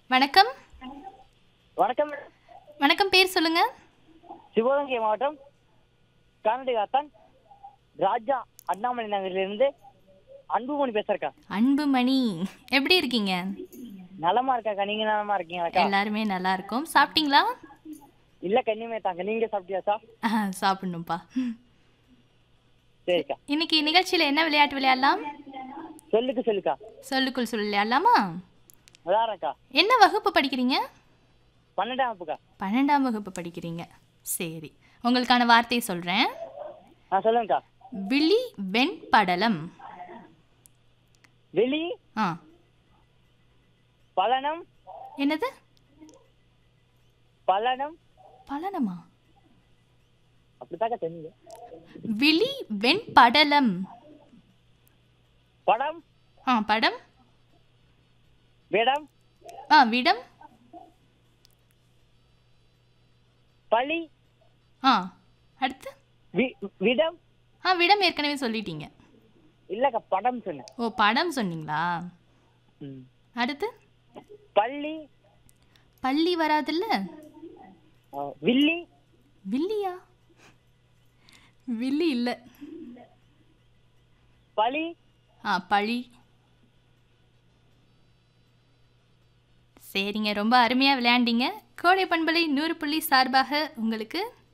வணக்கம் வணக்கம் மேடம். வணக்கம் பேர் சொல்லுங்க சிவகங்கை மாவட்டம் கானடிகாத்தான் ராஜா அண்ணாமலை நகரிலிருந்து அன்புமணி பேசுறக்கா அன்புமணி எப்படி இருக்கீங்க நலமா இருக்காக்கா நீங்க நலமா இருக்கீங்களாக்கா எல்லாருமே நல்லா இருக்கோம் சாப்பிட்டீங்களா இல்ல கண்ணியமே தாங்க நீங்க சாப்பிட்டியாச்சா ஆ, சாப்பிடணும்ப்பா சரிக்கா இன்னைக்கு நிகழ்ச்சியில் என்ன விளையாட்டு விளையாடலாம் சொல்லுக்கு சொல்லுக்கா சொல்லுக்குள் சொல் விளையாடலாமா விளாட்றேன்க்கா என்ன வகுப்பு படிக்கிறீங்க பன்னெண்டாம் வகுப்புக்கா பன்னெண்டாம் வகுப்பு படிக்கிறீங்க சரி உங்களுக்கான வார்த்தையை சொல்கிறேன் ஆ சொல்லுங்கக்கா விழி வெண்படலம் வெளி ஆ பலனம் என்னது பலனம் பலனமா அப்படித்தாக்கா தெரியுது விழி வெண்படலம் படம் ஆ படம் விடம் ஆ விடம் பழி ஆ அடுத்து வி- விடம் ஆ விடம் ஏற்கனவே சொல்லிட்டீங்க இல்லக்கா படம் சொன்னேன் ஓ படம் சொன்னீங்களா ம். அடுத்து பள்ளி பள்ளி வராதுல்ல ஆ, வில்லி வில்லியா வில்லி இல்லை பழி ஆ பழி சரிங்க ரொம்ப அருமையாக விளையாண்டீங்க கோடை பண்பலை நூறு புள்ளி சார்பாக உங்களுக்கு